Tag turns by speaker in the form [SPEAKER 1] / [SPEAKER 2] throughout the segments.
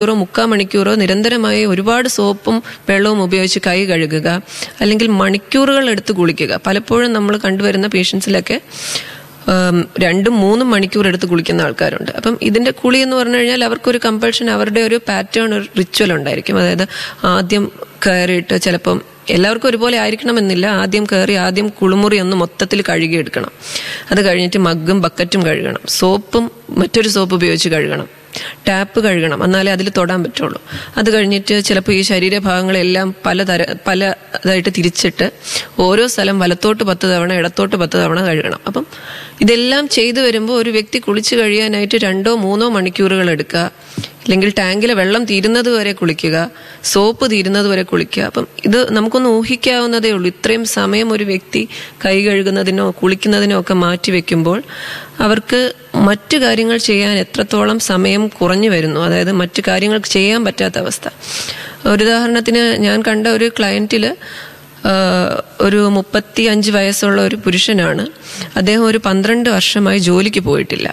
[SPEAKER 1] മണിക്കൂറോ മുക്കാൽ മണിക്കൂറോ നിരന്തരമായി ഒരുപാട് സോപ്പും വെള്ളവും ഉപയോഗിച്ച് കൈ കഴുകുക അല്ലെങ്കിൽ മണിക്കൂറുകൾ എടുത്ത് കുളിക്കുക പലപ്പോഴും നമ്മൾ കണ്ടുവരുന്ന പേഷ്യൻസിലൊക്കെ ഉം, രണ്ടും മൂന്നും മണിക്കൂർ എടുത്ത് കുളിക്കുന്ന ആൾക്കാരുണ്ട് അപ്പം ഇതിന്റെ കുളി എന്ന് പറഞ്ഞു കഴിഞ്ഞാൽ അവർക്കൊരു കമ്പൾഷൻ അവരുടെ ഒരു പാറ്റേൺ ഒരു റിച്വൽ ഉണ്ടായിരിക്കും അതായത് ആദ്യം കയറിയിട്ട് ചിലപ്പം എല്ലാവർക്കും ഒരുപോലെ ആയിരിക്കണമെന്നില്ല ആദ്യം കയറി ആദ്യം കുളിമുറി ഒന്ന് മൊത്തത്തിൽ കഴുകിയെടുക്കണം അത് കഴിഞ്ഞിട്ട് മഗ്ഗും ബക്കറ്റും കഴുകണം സോപ്പും മറ്റൊരു സോപ്പ് ഉപയോഗിച്ച് കഴുകണം ടാപ്പ് കഴുകണം എന്നാലേ അതിൽ തൊടാൻ പറ്റുള്ളൂ അത് കഴിഞ്ഞിട്ട് ചിലപ്പോൾ ഈ ശരീരഭാഗങ്ങളെല്ലാം പല തര പല ഇതായിട്ട് തിരിച്ചിട്ട് ഓരോ സ്ഥലം വലത്തോട്ട് പത്ത് തവണ ഇടത്തോട്ട് പത്ത് തവണ കഴുകണം അപ്പം ഇതെല്ലാം ചെയ്തു വരുമ്പോൾ ഒരു വ്യക്തി കുളിച്ച് കഴിയാനായിട്ട് രണ്ടോ മൂന്നോ മണിക്കൂറുകൾ എടുക്കുക ഇല്ലെങ്കിൽ ടാങ്കിലെ വെള്ളം തീരുന്നത് വരെ കുളിക്കുക സോപ്പ് തീരുന്നത് വരെ കുളിക്കുക അപ്പം ഇത് നമുക്കൊന്ന് ഊഹിക്കാവുന്നതേ ഉള്ളൂ ഇത്രയും സമയം ഒരു വ്യക്തി കൈ കഴുകുന്നതിനോ കുളിക്കുന്നതിനോ ഒക്കെ മാറ്റി വെക്കുമ്പോൾ അവർക്ക് മറ്റു കാര്യങ്ങൾ ചെയ്യാൻ എത്രത്തോളം സമയം കുറഞ്ഞു വരുന്നു അതായത് മറ്റു കാര്യങ്ങൾ ചെയ്യാൻ പറ്റാത്ത അവസ്ഥ ഒരു ഉദാഹരണത്തിന് ഞാൻ കണ്ട ഒരു ക്ലയന്റില് ആഹ്, ഒരു മുപ്പത്തി അഞ്ച് വയസ്സുള്ള ഒരു പുരുഷനാണ് അദ്ദേഹം ഒരു പന്ത്രണ്ട് വർഷമായി ജോലിക്ക് പോയിട്ടില്ല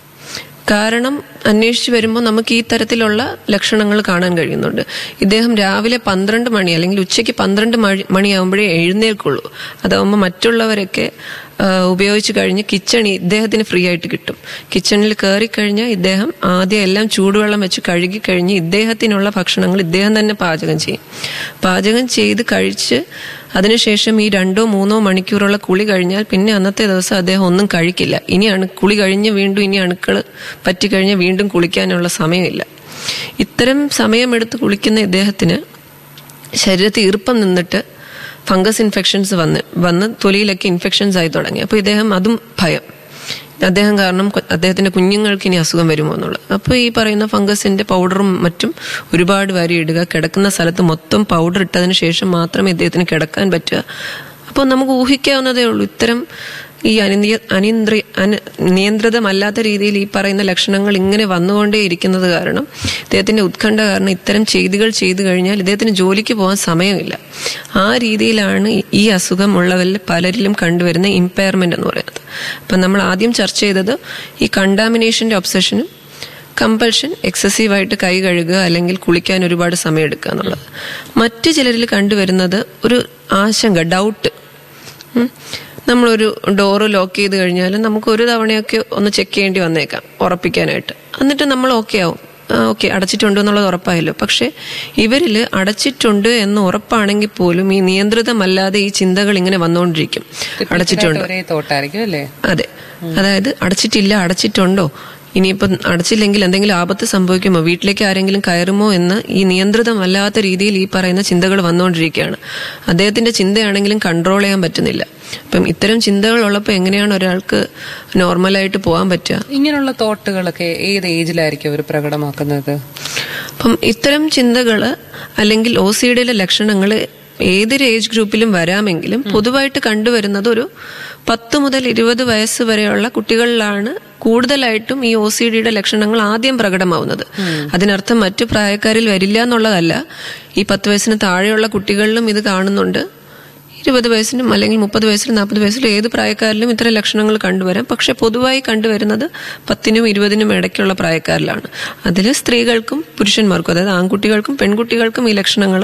[SPEAKER 1] കാരണം അന്വേഷിച്ച് വരുമ്പോൾ നമുക്ക് ഈ തരത്തിലുള്ള ലക്ഷണങ്ങൾ കാണാൻ കഴിയുന്നുണ്ട് ഇദ്ദേഹം രാവിലെ പന്ത്രണ്ട് മണി അല്ലെങ്കിൽ ഉച്ചയ്ക്ക് പന്ത്രണ്ട് മണി മണിയാകുമ്പോഴേ എഴുന്നേൽക്കുള്ളൂ അതാവുമ്പോൾ മറ്റുള്ളവരൊക്കെ ആ, ഉപയോഗിച്ച് കഴിഞ്ഞ് കിച്ചൺ ഇദ്ദേഹത്തിന് ഫ്രീ ആയിട്ട് കിട്ടും കിച്ചണിൽ കയറി കഴിഞ്ഞാൽ ഇദ്ദേഹം ആദ്യം എല്ലാം ചൂടുവെള്ളം വെച്ച് കഴുകി കഴിഞ്ഞ് ഇദ്ദേഹത്തിനുള്ള ഭക്ഷണങ്ങൾ ഇദ്ദേഹം തന്നെ പാചകം ചെയ്യും പാചകം ചെയ്ത് കഴിച്ച് അതിനുശേഷം ഈ രണ്ടോ മൂന്നോ മണിക്കൂറുള്ള കുളി കഴിഞ്ഞാൽ പിന്നെ അന്നത്തെ ദിവസം അദ്ദേഹം ഒന്നും കഴിക്കില്ല ഇനി അണു കുളി കഴിഞ്ഞ് വീണ്ടും ഇനി അണുക്കൾ പറ്റിക്കഴിഞ്ഞ് വീണ്ടും കുളിക്കാനുള്ള സമയമില്ല ഇത്തരം സമയമെടുത്ത് കുളിക്കുന്ന ഇദ്ദേഹത്തിന് ശരീരത്തിൽ ഈർപ്പം നിന്നിട്ട് ഫംഗസ് ഇൻഫെക്ഷൻസ് വന്ന് വന്ന് തൊലിയിലൊക്കെ ഇൻഫെക്ഷൻസ് ആയി തുടങ്ങി അപ്പോൾ ഇദ്ദേഹം അതും ഭയം അദ്ദേഹം കാരണം കു- അദ്ദേഹത്തിന്റെ കുഞ്ഞുങ്ങൾക്ക് ഇനി അസുഖം വരുമോ എന്നുള്ളത് അപ്പോൾ ഈ പറയുന്ന ഫംഗസിന്റെ പൗഡറും മറ്റും ഒരുപാട് വാരി ഇടുക കിടക്കുന്ന സ്ഥലത്ത് മൊത്തം പൗഡർ ഇട്ടതിന് ശേഷം മാത്രമേ ഇദ്ദേഹത്തിന് കിടക്കാൻ പറ്റുക അപ്പോൾ നമുക്ക് ഊഹിക്കാവുന്നതേ ഉള്ളൂ ഇത്തരം ഈ അനിയ അനിയന്ത്രി അന നിയന്ത്രിതമല്ലാത്ത രീതിയിൽ ഈ പറയുന്ന ലക്ഷണങ്ങൾ ഇങ്ങനെ വന്നുകൊണ്ടേ ഇരിക്കുന്നത് കാരണം ഇദ്ദേഹത്തിന്റെ ഉത്കണ്ഠ കാരണം ഇത്തരം ചെയ്തികൾ ചെയ്തു കഴിഞ്ഞാൽ ഇദ്ദേഹത്തിന് ജോലിക്ക് പോകാൻ സമയമില്ല ആ രീതിയിലാണ് ഈ- ഈ അസുഖം ഉള്ളവരിൽ പലരിലും കണ്ടുവരുന്ന ഇമ്പയർമെന്റ് എന്ന് പറയുന്നത് അപ്പം നമ്മൾ ആദ്യം ചർച്ച ചെയ്തത് ഈ കണ്ടാമിനേഷന്റെ ഒബ്സഷനും കമ്പൽഷൻ എക്സസീവായിട്ട് കൈ കഴുകുക അല്ലെങ്കിൽ കുളിക്കാൻ ഒരുപാട് സമയം എടുക്കുക എന്നുള്ളത് മറ്റു ചിലരിൽ കണ്ടുവരുന്നത് ഒരു ആശങ്ക ഡൗട്ട് ഉം. നമ്മളൊരു ഡോറ് ലോക്ക് ചെയ്ത് കഴിഞ്ഞാൽ നമുക്ക് ഒരു തവണയൊക്കെ ഒന്ന് ചെക്ക് ചെയ്യേണ്ടി വന്നേക്കാം ഉറപ്പിക്കാനായിട്ട് എന്നിട്ട് നമ്മൾ ഓക്കെ ആവും ഓക്കെ അടച്ചിട്ടുണ്ട് എന്നുള്ളത് ഉറപ്പായല്ലോ പക്ഷെ ഇവരിൽ അടച്ചിട്ടുണ്ട് എന്ന് ഉറപ്പാണെങ്കിൽ പോലും ഈ നിയന്ത്രിതമല്ലാതെ ഈ ചിന്തകൾ ഇങ്ങനെ വന്നുകൊണ്ടിരിക്കും അടച്ചിട്ടുണ്ട്
[SPEAKER 2] ഒരേ തോട്ടായിരിക്കും അല്ലേ
[SPEAKER 1] അതെ അതായത് അടച്ചിട്ടില്ല അടച്ചിട്ടുണ്ടോ ഇനിയിപ്പം അടച്ചില്ലെങ്കിൽ എന്തെങ്കിലും ആപത്ത് സംഭവിക്കുമോ വീട്ടിലേക്ക് ആരെങ്കിലും കയറുമോ എന്ന് ഈ നിയന്ത്രിതമല്ലാത്ത രീതിയിൽ ഈ പറയുന്ന ചിന്തകൾ വന്നുകൊണ്ടിരിക്കുകയാണ് അദ്ദേഹത്തിന്റെ ചിന്തയാണെങ്കിലും കൺട്രോൾ ചെയ്യാൻ പറ്റുന്നില്ല അപ്പം ഇത്തരം ചിന്തകൾ ഉള്ളപ്പോൾ എങ്ങനെയാണ് ഒരാൾക്ക് നോർമലായിട്ട് പോകാൻ പറ്റുക
[SPEAKER 2] ഇങ്ങനെയുള്ള തോട്ടുകളൊക്കെ ഏത് ഏജിലായിരിക്കും അവർ പ്രകടമാക്കുന്നത്
[SPEAKER 1] അപ്പം ഇത്തരം ചിന്തകൾ അല്ലെങ്കിൽ ഒ സി ഡിയിലെ ലക്ഷണങ്ങൾ ഏതൊരു ഏജ് ഗ്രൂപ്പിലും വരാമെങ്കിലും പൊതുവായിട്ട് കണ്ടുവരുന്നത് ഒരു പത്ത് മുതൽ ഇരുപത് വയസ്സ് വരെയുള്ള കുട്ടികളിലാണ് കൂടുതലായിട്ടും ഈ ഒ സി ഡിയുടെ ലക്ഷണങ്ങൾ ആദ്യം പ്രകടമാവുന്നത് അതിനർത്ഥം മറ്റു പ്രായക്കാരിൽ വരില്ല എന്നുള്ളതല്ല ഈ പത്ത് വയസ്സിന് താഴെയുള്ള കുട്ടികളിലും ഇത് കാണുന്നുണ്ട് ഇരുപത് വയസ്സിനും അല്ലെങ്കിൽ മുപ്പത് വയസ്സിലും നാൽപ്പത് വയസ്സിലും ഏത് പ്രായക്കാരിലും ഇത്തരം ലക്ഷണങ്ങൾ കണ്ടുവരാം പക്ഷെ പൊതുവായി കണ്ടുവരുന്നത് പത്തിനും ഇരുപതിനും ഇടയ്ക്കുള്ള പ്രായക്കാരിലാണ് അതിൽ സ്ത്രീകൾക്കും പുരുഷന്മാർക്കും അതായത് ആൺകുട്ടികൾക്കും പെൺകുട്ടികൾക്കും ഈ ലക്ഷണങ്ങൾ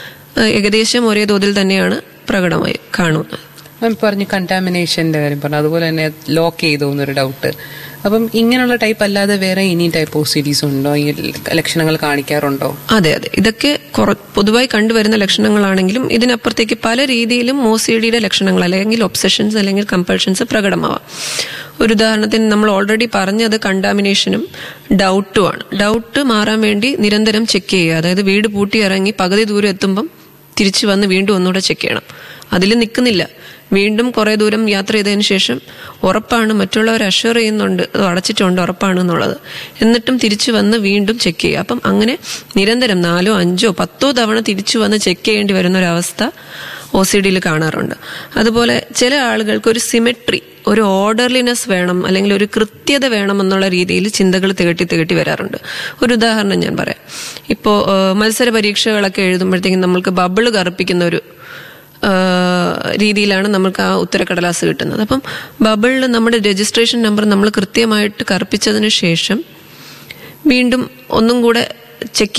[SPEAKER 1] ഏകദേശം ഒരേ തോതിൽ തന്നെയാണ് പ്രകടമായി കാണുന്നത്
[SPEAKER 2] മാം പറഞ്ഞു കണ്ടാമിനേഷന്റെ കാര്യം പറഞ്ഞു അതുപോലെ തന്നെ ലോക്ക് ചെയ്തു എന്നൊരു ഡൗട്ട് അപ്പം ഇങ്ങനെയുള്ള ടൈപ്പ് അല്ലാതെ വേറെ ഇനി ടൈപ്പ് ഓ സിഡീസ് ഉണ്ടോ ഈ ലക്ഷണങ്ങൾ കാണിക്കാറുണ്ടോ
[SPEAKER 1] അതെ അതെ ഇതൊക്കെ കുറ പൊതുവായി കണ്ടുവരുന്ന ലക്ഷണങ്ങളാണെങ്കിലും ഇതിനപ്പുറത്തേക്ക് പല രീതിയിലും ഒ സി ഡിയുടെ ലക്ഷണങ്ങൾ അല്ലെങ്കിൽ ഒബ്സഷൻസ് അല്ലെങ്കിൽ കമ്പൾഷൻസ് പ്രകടമാവാം ഒരു ഉദാഹരണത്തിന് നമ്മൾ ഓൾറെഡി പറഞ്ഞത് കണ്ടാമിനേഷനും ഡൗട്ടുമാണ് ഡൗട്ട് മാറാൻ വേണ്ടി നിരന്തരം ചെക്ക് ചെയ്യുക അതായത് വീട് പൂട്ടി ഇറങ്ങി പകുതി ദൂരം എത്തുമ്പം തിരിച്ചു വന്ന് വീണ്ടും ഒന്നുകൂടെ ചെക്ക് ചെയ്യണം അതിൽ നിൽക്കുന്നില്ല വീണ്ടും കുറെ ദൂരം യാത്ര ചെയ്തതിന് ശേഷം ഉറപ്പാണ് മറ്റുള്ളവർ അഷ്വർ ചെയ്യുന്നുണ്ട് അത് അടച്ചിട്ടുണ്ട് ഉറപ്പാണ് എന്നുള്ളത് എന്നിട്ടും തിരിച്ചു വന്ന് വീണ്ടും ചെക്ക് ചെയ്യുക അപ്പം അങ്ങനെ നിരന്തരം നാലോ അഞ്ചോ പത്തോ തവണ തിരിച്ചു വന്ന് ചെക്ക് ചെയ്യേണ്ടി വരുന്ന ഒരവസ്ഥ ഒ സി ഡിയിൽ കാണാറുണ്ട് അതുപോലെ ചില ആളുകൾക്ക് ഒരു സിമെട്രി ഒരു ഓർഡർലിനെസ് വേണം അല്ലെങ്കിൽ ഒരു കൃത്യത വേണം എന്നുള്ള രീതിയിൽ ചിന്തകൾ തികട്ടി തികട്ടി വരാറുണ്ട് ഒരു ഉദാഹരണം ഞാൻ പറയാം ഇപ്പോൾ മത്സര പരീക്ഷകളൊക്കെ എഴുതുമ്പോഴത്തേക്കും നമ്മൾക്ക് ബബിള് കറുപ്പിക്കുന്ന ഒരു ആ, രീതിയിലാണ് നമുക്ക് ആ ഉത്തരക്കടലാസ് കിട്ടുന്നത് അപ്പം ബബിളിൽ നമ്മുടെ രജിസ്ട്രേഷൻ നമ്പർ നമ്മൾ കൃത്യമായിട്ട് കറുപ്പിച്ചതിന് ശേഷം വീണ്ടും ഒന്നും കൂടെ ചെക്ക്